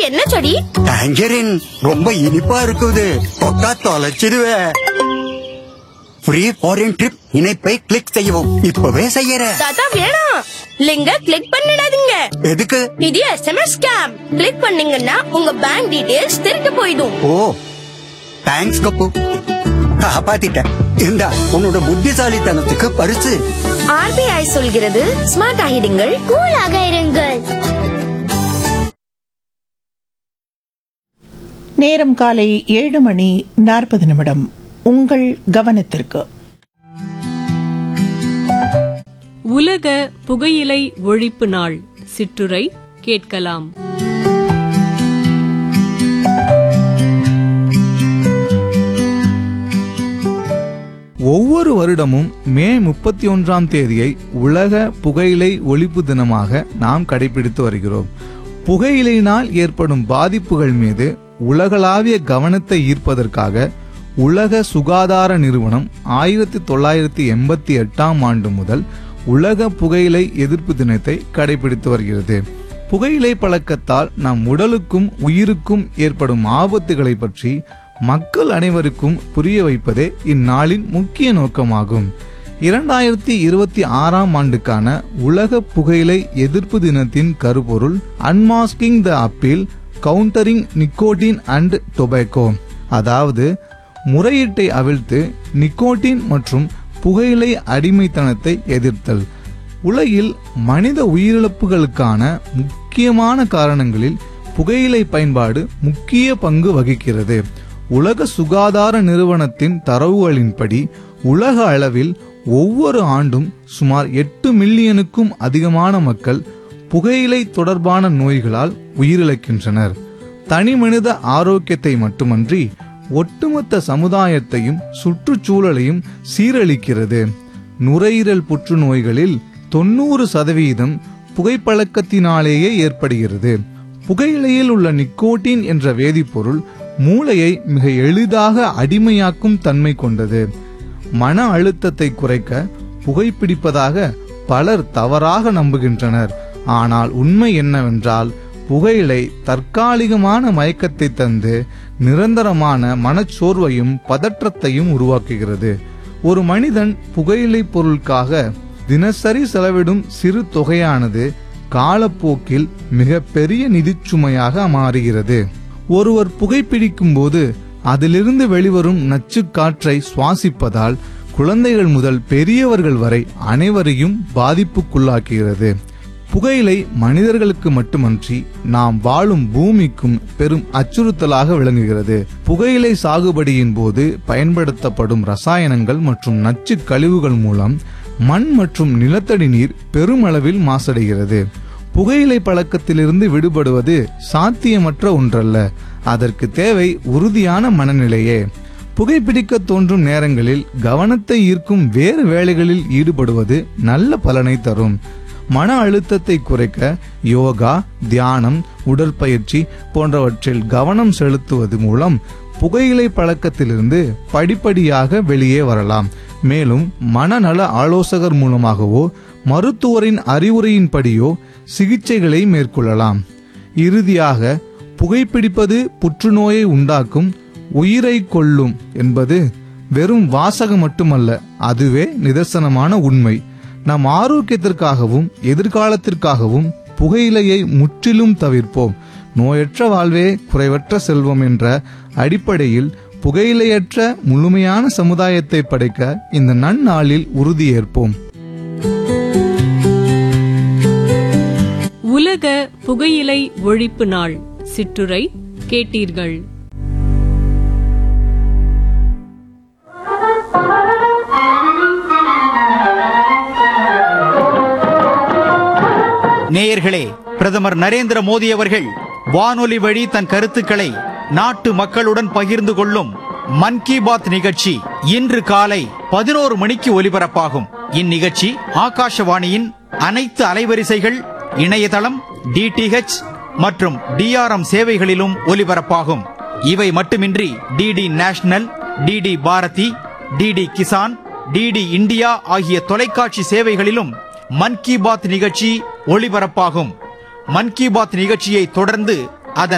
என்ன செடி டாங்கரின் ரொம்ப இனிப்பா இருக்குது தொட்டா தொலைச்சிடுவேன் ஃப்ரீ ஃபாரின் ட்ரிப் இணைப்பை கிளிக் செய்யவும் இப்பவே செய்யற தாத்தா வேணாம் லிங்க கிளிக் பண்ணிடாதீங்க எதுக்கு இது எஸ்எம்எஸ் ஸ்கேம் கிளிக் பண்ணீங்கன்னா உங்க பேங்க் டீடைல்ஸ் திருட்டு போயிடும் ஓ தேங்க்ஸ் கப்பு காப்பாத்திட்டேன் இந்தா உன்னோட புத்திசாலித்தனத்துக்கு பரிசு ஆர்பிஐ சொல்கிறது ஸ்மார்ட் ஆகிடுங்கள் கூலாக இருங்கள் நேரம் காலை ஏழு மணி நாற்பது நிமிடம் உங்கள் கவனத்திற்கு உலக புகையிலை ஒழிப்பு நாள் சிற்றுரை கேட்கலாம் ஒவ்வொரு வருடமும் மே முப்பத்தி ஒன்றாம் தேதியை உலக புகையிலை ஒழிப்பு தினமாக நாம் கடைபிடித்து வருகிறோம் புகையிலையினால் ஏற்படும் பாதிப்புகள் மீது உலகளாவிய கவனத்தை ஈர்ப்பதற்காக உலக சுகாதார நிறுவனம் ஆயிரத்தி தொள்ளாயிரத்தி எண்பத்தி எட்டாம் ஆண்டு முதல் உலக புகையிலை எதிர்ப்பு தினத்தை கடைபிடித்து வருகிறது புகையிலை பழக்கத்தால் நம் உடலுக்கும் உயிருக்கும் ஏற்படும் ஆபத்துகளை பற்றி மக்கள் அனைவருக்கும் புரிய வைப்பதே இந்நாளின் முக்கிய நோக்கமாகும் இரண்டாயிரத்தி இருபத்தி ஆறாம் ஆண்டுக்கான உலக புகையிலை எதிர்ப்பு தினத்தின் கருப்பொருள் unmasking the appeal countering nicotine and tobacco அதாவது முறையீட்டை அவிழ்த்து நிக்கோட்டின் மற்றும் புகையிலை அடிமைத்தனத்தை எதிர்த்தல் உலகில் மனித உயிரிழப்புகளுக்கான முக்கியமான காரணங்களில் புகையிலை பயன்பாடு முக்கிய பங்கு வகிக்கிறது உலக சுகாதார நிறுவனத்தின் தரவுகளின்படி உலக அளவில் ஒவ்வொரு ஆண்டும் சுமார் எட்டு மில்லியனுக்கும் அதிகமான மக்கள் புகையிலை தொடர்பான நோய்களால் உயிரிழக்கின்றனர் தனி மனித ஆரோக்கியத்தை மட்டுமன்றி ஒட்டுமொத்த சமுதாயத்தையும் சுற்றுச்சூழலையும் சீரழிக்கிறது நுரையீரல் புற்றுநோய்களில் தொண்ணூறு சதவீதம் புகைப்பழக்கத்தினாலேயே ஏற்படுகிறது புகையிலையில் உள்ள நிக்கோட்டின் என்ற வேதிப்பொருள் மூளையை மிக எளிதாக அடிமையாக்கும் தன்மை கொண்டது மன அழுத்தத்தை குறைக்க புகைப்பிடிப்பதாக பலர் தவறாக நம்புகின்றனர் ஆனால் உண்மை என்னவென்றால் புகையிலை தற்காலிகமான மயக்கத்தை தந்து நிரந்தரமான மனச்சோர்வையும் பதற்றத்தையும் உருவாக்குகிறது ஒரு மனிதன் புகையிலை பொருளுக்காக தினசரி செலவிடும் சிறு தொகையானது காலப்போக்கில் மிக பெரிய நிதிச்சுமையாக மாறுகிறது ஒருவர் புகைப்பிடிக்கும் போது அதிலிருந்து வெளிவரும் நச்சு காற்றை சுவாசிப்பதால் குழந்தைகள் முதல் பெரியவர்கள் வரை அனைவரையும் பாதிப்புக்குள்ளாக்குகிறது புகையிலை மனிதர்களுக்கு மட்டுமன்றி நாம் வாழும் பூமிக்கும் பெரும் அச்சுறுத்தலாக விளங்குகிறது புகையிலை சாகுபடியின் போது பயன்படுத்தப்படும் ரசாயனங்கள் மற்றும் நச்சு கழிவுகள் மூலம் மண் மற்றும் நிலத்தடி நீர் பெருமளவில் மாசடைகிறது புகையிலை பழக்கத்திலிருந்து விடுபடுவது சாத்தியமற்ற ஒன்றல்ல அதற்கு தேவை உறுதியான மனநிலையே புகைப்பிடிக்க தோன்றும் நேரங்களில் கவனத்தை ஈர்க்கும் வேறு வேலைகளில் ஈடுபடுவது நல்ல பலனை தரும் மன அழுத்தத்தை குறைக்க யோகா தியானம் உடற்பயிற்சி போன்றவற்றில் கவனம் செலுத்துவது மூலம் புகையிலை பழக்கத்திலிருந்து படிப்படியாக வெளியே வரலாம் மேலும் மனநல ஆலோசகர் மூலமாகவோ மருத்துவரின் அறிவுரையின்படியோ சிகிச்சைகளை மேற்கொள்ளலாம் இறுதியாக புகைப்பிடிப்பது புற்றுநோயை உண்டாக்கும் உயிரை கொல்லும் என்பது வெறும் வாசகம் மட்டுமல்ல அதுவே நிதர்சனமான உண்மை நம் ஆரோக்கியத்திற்காகவும் எதிர்காலத்திற்காகவும் புகையிலையை முற்றிலும் தவிர்ப்போம் நோயற்ற வாழ்வே குறைவற்ற செல்வம் என்ற அடிப்படையில் புகையிலையற்ற முழுமையான சமுதாயத்தை படைக்க இந்த நன்னாளில் உறுதியேற்போம் உலக புகையிலை ஒழிப்பு நாள் சிற்றுரை கேட்டீர்கள் நேயர்களே பிரதமர் நரேந்திர மோடி அவர்கள் வானொலி வழி தன் கருத்துக்களை நாட்டு மக்களுடன் பகிர்ந்து கொள்ளும் மன் கி பாத் நிகழ்ச்சி இன்று காலை பதினோரு மணிக்கு ஒலிபரப்பாகும் இந்நிகழ்ச்சி ஆகாஷவாணியின் அனைத்து அலைவரிசைகள் இணையதளம் டிடிஹெச் மற்றும் டிஆர்எம் சேவைகளிலும் ஒலிபரப்பாகும் இவை மட்டுமின்றி DD national DD Bharati DD Kisan DD India ஆகிய தொலைக்காட்சி சேவைகளிலும் மன் கி பாத் நிகழ்ச்சி ஒளிபரப்பாகும் மன் கி பாத் நிகழ்ச்சியை தொடர்ந்து